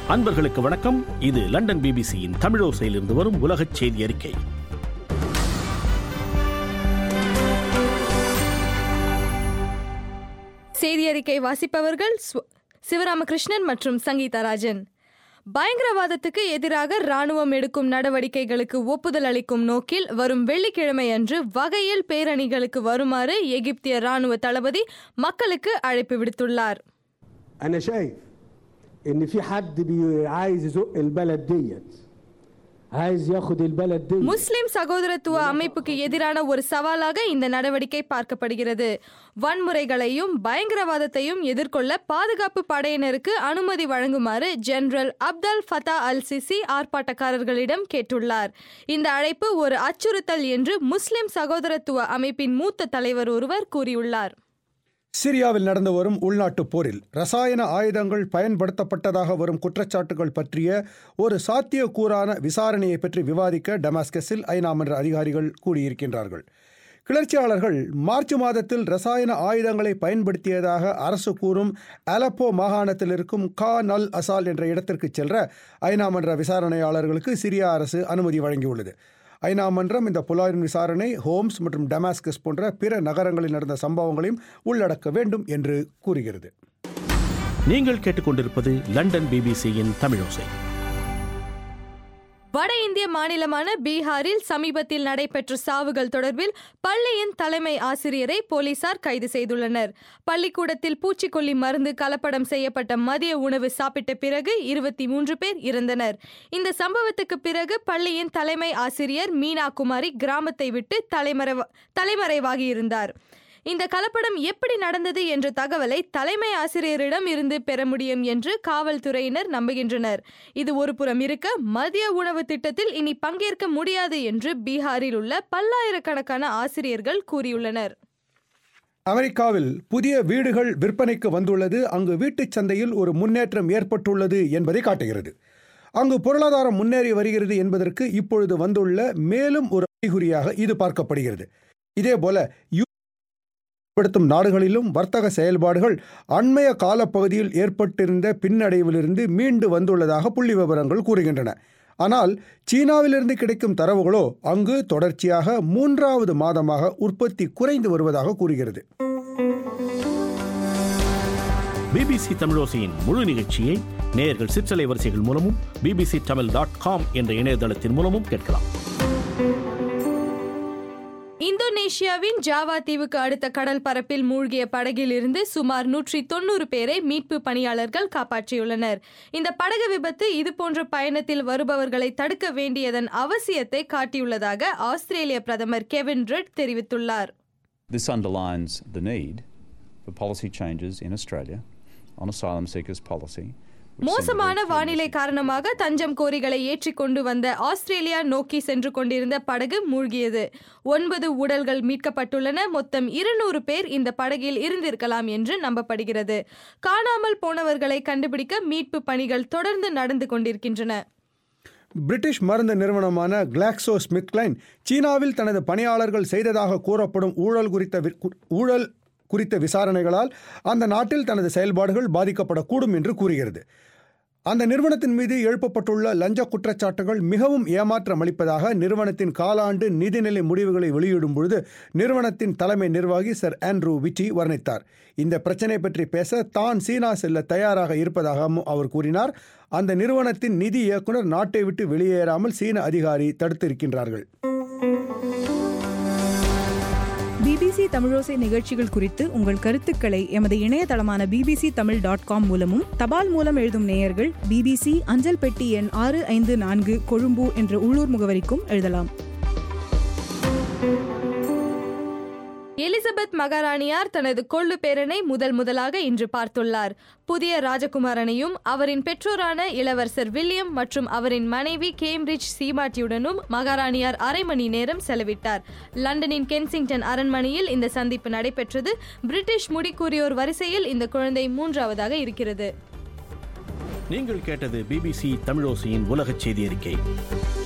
அன்பர்களுக்கு வணக்கம் இது லண்டன் பிபிசியின் தமிழோசையிலிருந்து வரும் உலகச் செய்தி அறிக்கை செய்தி அறிக்கை வாசிப்பவர்கள் ஸ்வ- சிவராமகிருஷ்ணன் மற்றும் சங்கீதா ராஜன் பயங்கரவாதத்துக்கு எதிராக ராணுவம் எடுக்கும் நடவடிக்கைகளுக்கு ஒப்புதல் அளிக்கும் நோக்கில் வரும் வெள்ளிக்கிழமை அன்று வகையில் பேரணிகளுக்கு வருமாறு எகிப்திய ராணுவ தளபதி மக்களுக்கு அழைப்பு விடுத்துள்ளார் انا شايف ان في حد بي عايز يزق البلد ديت عايز ياخد البلد ديت முஸ்லிம் சகோதரத்துவ அமைப்புக்கு எதிரான ஒரு சவாலாக இந்த நடவடிக்கை பார்க்கப்படுகிறது வன்முறைகளையும் பயங்கரவாதத்தையும் எதிர்கொள்ள பாதுகாப்பு படையினருக்கு அனுமதி வழங்குமாறு general Abdel Fattah al Sisi ஆர்ப்பாட்டக்காரர்களிடம் கேட்டுள்ளார் இந்த அழைப்பு ஒரு அச்சுறுத்தல் என்று முஸ்லிம் சகோதரத்துவ அமைப்பின் மூத்த தலைவர் ஒருவர் கூறியுள்ளார் சிரியாவில் நடந்து வரும் உள்நாட்டுப் போரில் ரசாயன ஆயுதங்கள் பயன்படுத்தப்பட்டதாக வரும் குற்றச்சாட்டுகள் பற்றிய ஒரு சாத்தியக்கூறான விசாரணையை பற்றி விவாதிக்க டமாஸ்கஸில் ஐநா மன்ற அதிகாரிகள் கூடியிருக்கின்றார்கள் கிளர்ச்சியாளர்கள் மார்ச் மாதத்தில் ரசாயன ஆயுதங்களை பயன்படுத்தியதாக அரசு கூறும் அலப்போ மாகாணத்தில் இருக்கும் கா நல் அசால் என்ற இடத்திற்கு செல்ல ஐநா மன்ற விசாரணையாளர்களுக்கு சிரியா அரசு அனுமதி வழங்கியுள்ளது ஐநா மன்றம் இந்த புலாரின் விசாரணை ஹோம்ஸ் மற்றும் டமாஸ்கஸ் போன்ற பிற நகரங்களில் நடந்த சம்பவங்களையும் உள்ளடக்க வேண்டும் என்று கூறுகிறது நீங்கள் கேட்டுக்கொண்டிருப்பது லண்டன் பிபிசியின் தமிழோசை வட இந்திய மாநிலமான பீகாரில் சமீபத்தில் நடைபெற்ற சாவுகள் தொடர்பில் பள்ளியின் தலைமை ஆசிரியரை போலீசார் கைது செய்துள்ளனர் பள்ளிக்கூடத்தில் பூச்சிக்கொல்லி மருந்து கலப்படம் செய்யப்பட்ட மதிய உணவு சாப்பிட்ட பிறகு இருபத்தி மூன்று பேர் இறந்தனர் இந்த சம்பவத்துக்கு பிறகு பள்ளியின் தலைமை ஆசிரியர் மீனா குமாரி கிராமத்தை விட்டு தலைமறைவ தலைமறைவாகியிருந்தார் இந்த கலப்படம் எப்படி நடந்தது என்ற தகவலை தலைமை ஆசிரியரிடம் இருந்து பெற முடியும் என்று காவல்துறையினர் நம்புகின்றனர் இது ஒரு புறம் இருக்க மதிய உணவு திட்டத்தில் இனி பங்கேற்க முடியாது என்று பீகாரில் உள்ள பல்லாயிரக்கணக்கான ஆசிரியர்கள் கூறியுள்ளனர் அமெரிக்காவில் புதிய வீடுகள் விற்பனைக்கு வந்துள்ளது அங்கு வீட்டுச் சந்தையில் ஒரு முன்னேற்றம் ஏற்பட்டுள்ளது என்பதை காட்டுகிறது அங்கு பொருளாதாரம் முன்னேறி வருகிறது என்பதற்கு இப்பொழுது வந்துள்ள மேலும் ஒரு அறிகுறியாக இது பார்க்கப்படுகிறது இதேபோல யூ படுத்தும் நாடுகளிலும் வர்த்தக செயல்பாடுகள் அண்மைய காலப்பகுதியில் ஏற்பட்டிருந்த பின்னடைவிலிருந்து மீண்டு வந்துள்ளதாக புள்ளி விவரங்கள் கூறுகின்றன ஆனால் சீனாவிலிருந்து கிடைக்கும் தரவுகளோ அங்கு தொடர்ச்சியாக மூன்றாவது மாதமாக உற்பத்தி குறைந்து வருவதாக கூறுகிறது பிபிசி தமிழோசையின் முழு நிகழ்ச்சியை நேயர்கள் சிற்றலை வரிசைகள் மூலமும் பிபிசி தமிழ் டாட் காம் என்ற இணையதளத்தின் மூலமும் கேட்கலாம் இந்தோனேஷியாவின் ஜாவா தீவுக்கு அடுத்த கடல் பரப்பில் மூழ்கிய படகில் இருந்து சுமார் நூற்றி தொண்ணூறு பேரை மீட்பு பணியாளர்கள் காப்பாற்றியுள்ளனர் இந்த படகு விபத்து இதுபோன்ற பயணத்தில் வருபவர்களை தடுக்க வேண்டியதன் அவசியத்தை காட்டியுள்ளதாக ஆஸ்திரேலிய பிரதமர் கெவின் ரெட் தெரிவித்துள்ளார் This underlines the need for policy changes in Australia on asylum seekers policy. which send a very மோசமான clear வானிலை message. காரணமாக தஞ்சம் கோரிகளை ஏற்றிக்கொண்டு வந்த ஆஸ்திரேலியா நோக்கி சென்று கொண்டிருந்த படகு மூழ்கியது ஒன்பது உடல்கள் மீட்கப்பட்டுள்ளன மொத்தம் இருநூறு பேர் இந்த படகில் இருந்திருக்கலாம் என்று நம்பப்படுகிறது காணாமல் போனவர்களை கண்டுபிடிக்க மீட்பு பணிகள் தொடர்ந்து நடந்து கொண்டிருக்கின்றன பிரிட்டிஷ் மருந்து நிறுவனமான கிளாக்ஸோ ஸ்மித்கிளைன் சீனாவில் தனது பணியாளர்கள் செய்ததாக கூறப்படும் ஊழல் குறித்த வி- கு- ஊழல் குறித்த விசாரணைகளால் அந்த நாட்டில் தனது செயல்பாடுகள் பாதிக்கப்படக்கூடும் என்று கூறுகிறது அந்த நிறுவனத்தின் மீது எழுப்பப்பட்டுள்ள லஞ்ச குற்றச்சாட்டுகள் மிகவும் ஏமாற்றம் அளிப்பதாக நிறுவனத்தின் காலாண்டு நிதிநிலை முடிவுகளை வெளியிடும் பொழுது நிறுவனத்தின் தலைமை நிர்வாகி சர் ஆண்ட்ரூ விட்டி வர்ணித்தார் இந்த பிரச்சனை பற்றி பேச தான் சீனா செல்ல தயாராக இருப்பதாகவும் அவர் கூறினார் அந்த நிறுவனத்தின் நிதி இயக்குனர் நாட்டை விட்டு வெளியேறாமல் சீன அதிகாரி தடுத்திருக்கின்றார்கள் பிபிசி தமிழோசை நிகழ்ச்சிகள் குறித்து உங்கள் கருத்துக்களை எமது இணையதளமான பிபிசி தமிழ் டாட் காம் மூலமும் தபால் மூலம் எழுதும் நேயர்கள் பிபிசி அஞ்சல் பெட்டி எண் ஆறு ஐந்து நான்கு கொழும்பு என்ற உள்ளூர் முகவரிக்கும் எழுதலாம் எலிசபெத் மகாராணியார் தனது கொள்ளு பேரனை முதல் முதலாக இன்று பார்த்துள்ளார் புதிய ராஜகுமாரனையும் அவரின் பெற்றோரான இளவரசர் வில்லியம் மற்றும் அவரின் மனைவி கேம்பிரிட்ஜ் சீமாட்டியுடனும் மகாராணியார் அரை மணி நேரம் செலவிட்டார் லண்டனின் கென்சிங்டன் அரண்மனையில் இந்த சந்திப்பு நடைபெற்றது பிரிட்டிஷ் முடிக்கூறியோர் வரிசையில் இந்த குழந்தை மூன்றாவதாக இருக்கிறது நீங்கள் கேட்டது பிபிசி தமிழோசையின் உலகச் செய்தி அறிக்கை